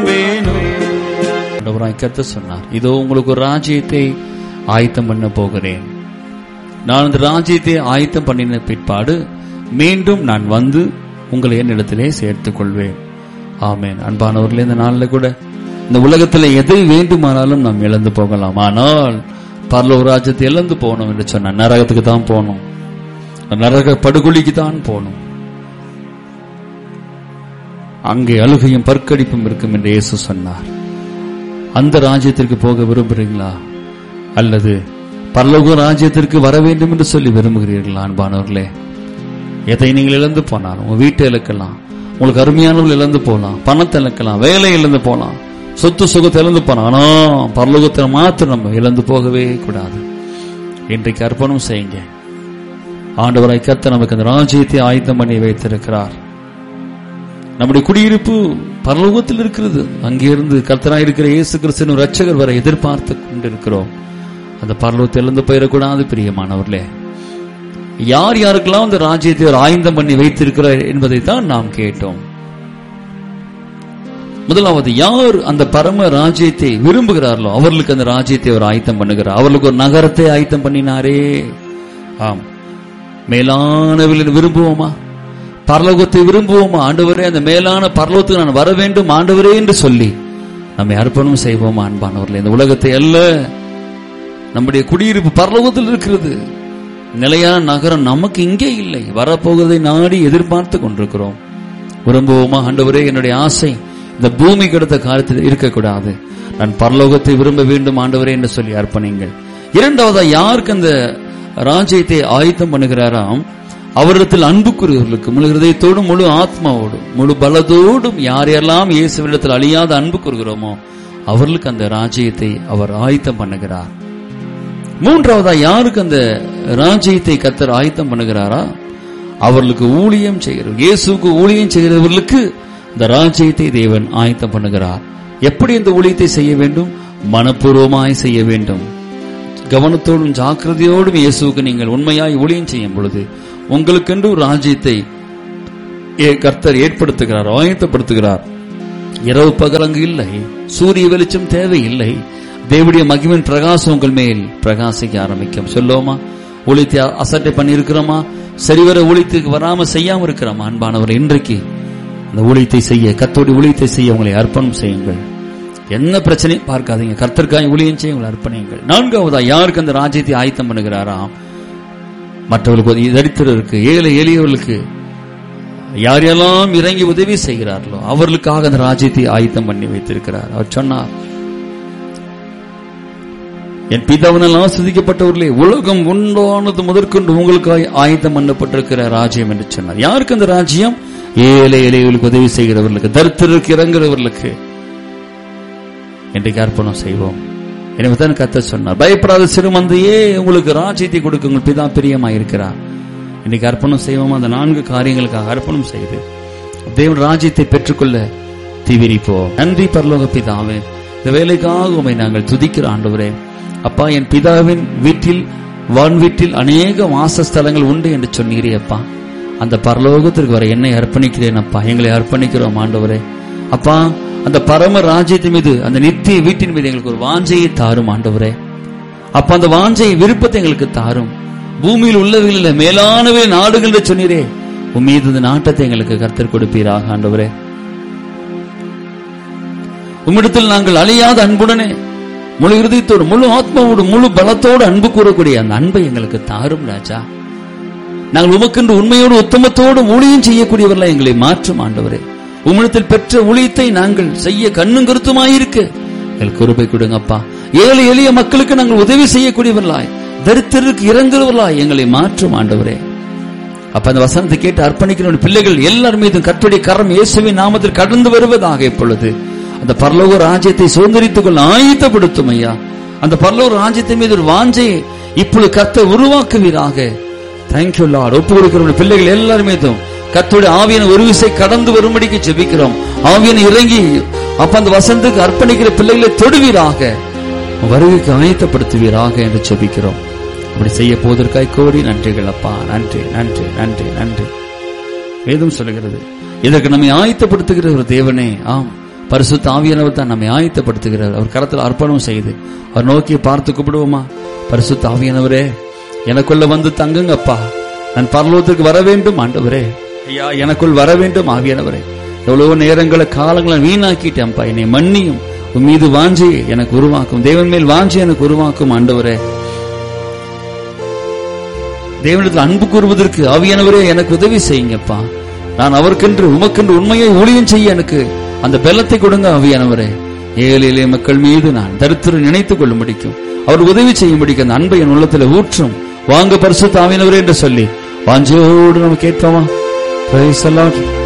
வேணும் ஆண்டவராய் கர்த்த சொன்னார் இதோ உங்களுக்கு ஒரு ராஜ்யத்தை ஆயத்தம் பண்ண போகிறேன் நான் அந்த ராஜ்யத்தை ஆயத்தம் பண்ணின பிற்பாடு மீண்டும் நான் வந்து உங்களை என்னிடத்திலே சேர்த்துக் கொள்வேன் ஆமென் அன்பானவர்களே இந்த நாளில் கூட இந்த உலகத்தில் எதை வேண்டுமானாலும் நாம் இழந்து போகலாம் ஆனால் பரலோக ராஜ்யத்தை இழந்து போகணும் என்று சொன்ன நரகத்துக்கு தான் போகணும் நரக படுகொலிக்கு தான் போகணும் அங்கே அழுகையும் பற்கடிப்பும் இருக்கும் என்று இயேசு சொன்னார் அந்த ராஜ்யத்திற்கு போக விரும்புகிறீங்களா அல்லது பரலோக ராஜ்யத்திற்கு வர வேண்டும் என்று சொல்லி விரும்புகிறீர்களா அன்பானவர்களே எதை நீங்கள் இழந்து போனாலும் உங்க வீட்டை இழக்கலாம் உங்களுக்கு அருமையானவர்கள் இழந்து போகலாம் பணத்தை இழக்கலாம் வேலை இழந்து போகலாம் சொத்து சுகத்தை இழந்து போகலாம் ஆனா பரலோகத்தில் மாத்திரம் நம்ம இழந்து போகவே கூடாது இன்றைக்கு அர்ப்பணம் செய்யுங்க ஆண்டவராய் கர்த்தர் நமக்கு அந்த ராஜ்யத்தை ஆயத்தம் பண்ணி வைத்திருக்கிறார் நம்முடைய குடியிருப்பு பரலோகத்தில் இருக்கிறது அங்கிருந்து கர்த்தராய் இருக்கிற இயேசு கிறிஸ்துவின் ரட்சகர் வரை எதிர்பார்த்து கொண்டிருக்கிறோம் அந்த பரலோகத்தில் இருந்து போயிடக்கூடாது பிரியமானவர்களே யார் யாருக்கெல்லாம் அந்த ராஜ்யத்தை அவர் ஆயந்தம் பண்ணி வைத்திருக்கிறார் என்பதை தான் நாம் கேட்டோம் முதலாவது யார் அந்த பரம ராஜ்யத்தை விரும்புகிறார்களோ அவர்களுக்கு அந்த ராஜ்யத்தை அவர் ஆயத்தம் பண்ணுகிறார் அவர்களுக்கு ஒரு நகரத்தை ஆயத்தம் பண்ணினாரே ஆம் மேலானவில் விரும்புவோமா பரலோகத்தை விரும்புவோமா ஆண்டவரே அந்த மேலான பரலோகத்துக்கு நான் வர வேண்டும் ஆண்டவரே என்று சொல்லி நம்மை அர்ப்பணம் செய்வோமா அன்பானவர்களே இந்த உலகத்தை அல்ல நம்முடைய குடியிருப்பு பரலோகத்தில் இருக்கிறது நிலையான நகரம் நமக்கு இங்கே இல்லை வரப்போவதை நாடி எதிர்பார்த்து கொண்டிருக்கிறோம் விரும்புவோமா ஆண்டவரே என்னுடைய ஆசை இந்த பூமி கிடைத்த காலத்தில் இருக்கக்கூடாது நான் பரலோகத்தை விரும்ப வேண்டும் ஆண்டவரே என்று சொல்லி அர்ப்பணிங்கள் இரண்டாவதா யாருக்கு அந்த ராஜ்யத்தை ஆயத்தம் பண்ணுகிறாராம் அவரிடத்தில் அன்புக்குரியவர்களுக்கு முழு ஹிருதயத்தோடும் முழு ஆத்மாவோடும் முழு பலத்தோடும் யார் யாரெல்லாம் இயேசுவிடத்தில் அழியாத அன்பு கூறுகிறோமோ அவர்களுக்கு அந்த ராஜ்யத்தை அவர் ஆயத்தம் பண்ணுகிறார் மூன்றாவதா யாருக்கு அந்த ராஜ்யத்தை கத்தர் ஆயத்தம் பண்ணுகிறாரா அவர்களுக்கு ஊழியம் செய்கிறவர் இயேசுக்கு ஊழியம் செய்கிறவர்களுக்கு இந்த ராஜ்யத்தை தேவன் ஆயத்தம் பண்ணுகிறார் எப்படி இந்த ஊழியத்தை செய்ய வேண்டும் மனப்பூர்வமாய் செய்ய வேண்டும் கவனத்தோடும் ஜாக்கிரதையோடும் இயேசுக்கு நீங்கள் உண்மையாய் ஊழியம் செய்யும் பொழுது உங்களுக்கென்று ஒரு ராஜ்யத்தை ஏ- கர்த்தர் ஏற்படுத்துகிறார் ஆயத்தப்படுத்துகிறார் இரவு பகல் அங்கு இல்லை சூரிய வெளிச்சம் தேவையில்லை தேவனுடைய மகிமின் பிரகாசம் உங்கள் மேல் பிரகாசிக்க ஆரம்பிக்கும் சொல்லுவோமா ஒளித்தை அசட்டை பண்ணி இருக்கிறோமா சரிவர ஒளித்துக்கு வராம செய்யாம இருக்கிறோமா அன்பானவர் இன்றைக்கு அந்த ஊழியத்தை செய்ய கத்தோடி ஊழியத்தை செய்ய உங்களை அர்ப்பணம் செய்யுங்கள் என்ன பிரச்சனையும் பார்க்காதீங்க கர்த்தர்காய் ஊழியம் செய்ய உங்களை அர்ப்பணியுங்கள் நான்காவதா யாருக்கு அந்த ராஜ்யத்தை ஆயத்தம் பண்ணுகிறாராம் மற்றவர்களுக்கு ஒரு தரித்திரருக்கு ஏழை எளியவர்களுக்கு யார் யாரெல்லாம் இறங்கி உதவி செய்கிறார்களோ அவர்களுக்காக அந்த ராஜ்யத்தை ஆயத்தம் பண்ணி வைத்திருக்கிறார் அவர் சொன்னார் என் பிதாவினால் ஆசிரிக்கப்பட்டவர்களே உலகம் உண்டானது முதற்கொண்டு உங்களுக்காக ஆயத்தம் பண்ணப்பட்டிருக்கிற ராஜ்யம் என்று சொன்னார் யாருக்கு அந்த ராஜ்யம் ஏழை எளியவர்களுக்கு உதவி செய்கிறவர்களுக்கு தரித்திரருக்கு இறங்குறவர்களுக்கு இன்றைக்கு அர்ப்பணம் செய்வோம் எனவே தான் கத்த சொன்னார் பயப்படாத சிறுமந்தையே உங்களுக்கு ராஜ்யத்தை கொடுக்க உங்கள் பிதா பிரியமாயிருக்கிறார் இன்னைக்கு அர்ப்பணம் செய்வோம் அந்த நான்கு காரியங்களுக்காக அர்ப்பணம் செய்து தேவன் ராஜ்யத்தை பெற்றுக்கொள்ள திவிரிப்போம் நன்றி பரலோக பிதாவே இந்த வேலைக்காக உமை நாங்கள் துதிக்கிற ஆண்டவரே அப்பா என் பிதாவின் வீட்டில் வான் வீட்டில் அநேக வாசஸ்தலங்கள் உண்டு என்று சொன்னீரே அப்பா அந்த பரலோகத்திற்கு வர என்னை அர்ப்பணிக்கிறேன் அப்பா எங்களை அர்ப்பணிக்கிறோம் ஆண்டவரே அப்பா அந்த பரம ராஜ்யத்தின் மீது அந்த நித்திய வீட்டின் மீது எங்களுக்கு ஒரு வாஞ்சையை தாரும் ஆண்டவரே அப்ப அந்த வாஞ்சை விருப்பத்தை எங்களுக்கு தாரும் பூமியில் உள்ளவைகளில் மேலானவை நாடுகள் என்று சொன்னீரே உன் மீது இந்த நாட்டத்தை எங்களுக்கு கர்த்தர் கொடுப்பீராக ஆண்டவரே உம்மிடத்தில் நாங்கள் அழியாத அன்புடனே முழு இருதயத்தோடு முழு ஆத்மாவோடு முழு பலத்தோடு அன்பு கூறக்கூடிய அந்த அன்பை எங்களுக்கு தாரும் ராஜா நாங்கள் உமக்கென்று உண்மையோடு உத்தமத்தோடு ஊழியம் செய்யக்கூடியவர்களாய் எங்களை மாற்றும் ஆண்டவரே உம்மிடத்தில் பெற்ற ஊழியத்தை நாங்கள் செய்ய கண்ணும் கருத்துமாயிருக்க எங்களுக்கு கிருபை கொடுங்கப்பா ஏழை எளிய மக்களுக்கு நாங்கள் உதவி செய்யக்கூடியவர்களாய் தரித்திரருக்கு இறங்குறவர்களாய் எங்களை மாற்றும் ஆண்டவரே அப்ப அந்த வசனத்தை கேட்டு அர்ப்பணிக்கிற பிள்ளைகள் எல்லார் மீதும் கர்த்தருடைய கரம் இயேசுவின் நாமத்தில் கடந்து வருவதாக இப்பொழுது அந்த பரலோக ராஜ்யத்தை சுதந்திரித்துக் கொள்ள ஆயத்தப்படுத்தும் ஐயா அந்த பரலோக ராஜ்யத்தின் மீது ஒரு வாஞ்சையை இப்பொழுது கர்த்தர் உருவாக்குவீராக தேங்க்யூ லார்ட் ஒப்பு கொடுக்கிற பிள்ளைகள் எல்லார் மீதும் கர்த்தருடைய ஆவியான ஒரு விசை கடந்து வரும்படிக்கு ஜெபிக்கிறோம் ஆவியனை இறங்கி அப்ப அந்த வசந்துக்கு அர்ப்பணிக்கிற பிள்ளைகளை தொடுவீராக வருகைக்கு ஆயத்தப்படுத்துவீராக என்று ஜெபிக்கிறோம் அப்படி செய்ய போவதற்காய் கோடி நன்றிகள் அப்பா நன்றி நன்றி நன்றி நன்றி வேதம் சொல்லுகிறது இதற்கு நம்மை ஆயத்தப்படுத்துகிற ஒரு தேவனே ஆம் பரிசுத்த ஆவியானவர் தான் நம்மை ஆயத்தப்படுத்துகிறார் அவர் கரத்தில் அர்ப்பணம் செய்து அவர் நோக்கி பார்த்து கூப்பிடுவோமா பரிசுத்த ஆவியானவரே எனக்குள்ள வந்து தங்குங்கப்பா நான் பரலோகத்திற்கு வர வேண்டும் ஆண்டவரே ஐயா எனக்குள் வர வேண்டும் ஆவியானவரே எவ்வளவோ நேரங்களை காலங்களை வீணாக்கிட்டேன்ப்பா என்னை மன்னியும் உன் மீது வாஞ்சி எனக்கு உருவாக்கும் தேவன் மேல் வாஞ்சி எனக்கு உருவாக்கும் ஆண்டவரே தேவனிடத்தில் அன்பு கூறுவதற்கு ஆவியானவரே எனக்கு உதவி செய்யுங்கப்பா நான் அவருக்கென்று உமக்கென்று உண்மையை ஊழியம் செய்ய எனக்கு அந்த பெலத்தை கொடுங்க ஆவியானவரே ஏழை எளிய மக்கள் மீது நான் தரித்திரம் நினைத்துக் கொள்ள முடிக்கும் அவர் உதவி செய்ய முடிக்கும் அந்த அன்பை என் உள்ளத்தில் ஊற்றும் வாங்க பரிசுத்த ஆவியானவரே என்று சொல்லி வாஞ்சையோடு நம்ம கேட்போமா Praise the Lord.